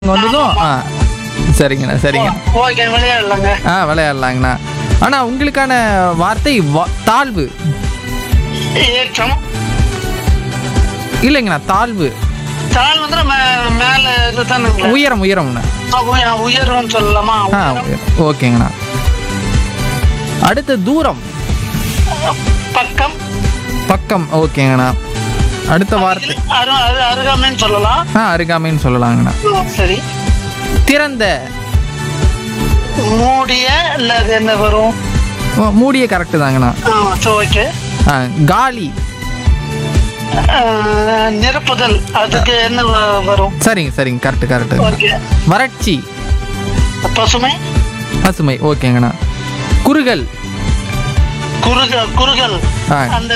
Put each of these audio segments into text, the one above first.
இங்க வந்ததும் ஆ சரிங்கண்ணா சரிங்க ஓகே விளையாடலாங்க ஆ விளையாடலாங்கண்ணா ஆனால் உங்களுக்கான வார்த்தை வா- தாழ்வு ஏற்றம் இல்லைங்கண்ணா தாழ்வு தாள் வந்து மே- மேல இது தானுங்களா உயரம் உயரம்ண்ணா உயர்வுன்னு சொல்லலாமா ஆ உயரம். ஓகேங்கண்ணா அடுத்த தூரம் பக்கம் பக்கம் ஓகேங்கண்ணா அடுத்த வார்த்தை அரு அரு அருகாமைன்னு சொல்லலாம் ஆ அருகாமைன்னு சொல்லலாங்கண்ணா சரி திறந்த மூடிய இல்ல அது என்ன வரும் ஓ, மூடிய கரெக்டு தாங்கண்ணா ஓகே ஆ காலி நிரப்புதல் அதுக்கு என்ன வ- வரும் சரிங்க சரிங்க கரெக்டு கரெக்டு ஓகே வறட்சி பசுமை பசுமை ஓகேங்கண்ணா குறுகல் குறுக குறுகல் ஆ அந்த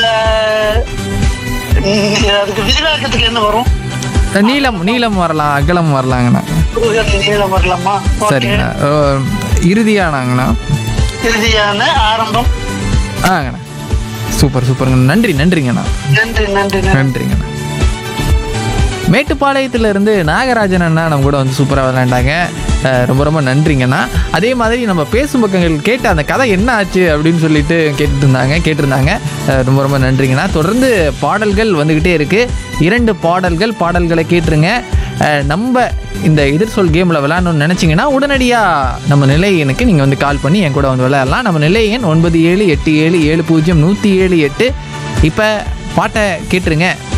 ம், அதுக்கு விரிவாக்கத்துக்கு என்ன வரும் நீளம் நீளம் வரலாம் அகலம் வரலாங்கண்ணா குறுகல் நீளம் வரலாமா ஓகே சரிங்கண்ணா ஓ, இறுதியானாங்கண்ணா இறுதியான ஆரம்பம் ஆங்கண்ணா சூப்பர் சூப்பருங்க நன்றி நன்றிங்கண்ணா நன்றி நன்றி நன்றி நன்றிங்கண்ணா மேட்டுப்பாளையத்துல இருந்து நாகராஜன் அண்ணா நம்ம கூட வந்து சூப்பராக விளையாண்டாங்க அஹ் ரொம்ப ரொம்ப நன்றிங்கண்ணா அதே மாதிரி நம்ம பேசும் பக்கங்கள் கேட்ட அந்த கதை என்ன ஆச்சு அப்படின்னு சொல்லிட்டு கேட்டுட்டு இருந்தாங்க கேட்டிருந்தாங்க அஹ் ரொம்ப ரொம்ப நன்றிங்கண்ணா தொடர்ந்து பாடல்கள் வந்துக்கிட்டே இருக்கு இரண்டு பாடல்கள் பாடல்களை கேட்டுருங்க அஹ் நம்ம இந்த எதிர்சொல் கேமில் விளையாடணும்னு நினச்சிங்கன்னா உடனடியாக நம்ம நிலையனுக்கு நீங்கள் வந்து கால் பண்ணி என் கூட வந்து விளையாடலாம் நம்ம நிலை எண் ஒன்பது ஏழு எட்டு ஏழு ஏழு பூஜ்ஜியம் நூற்றி ஏழு எட்டு இப்போ பாட்டை கேட்டுருங்க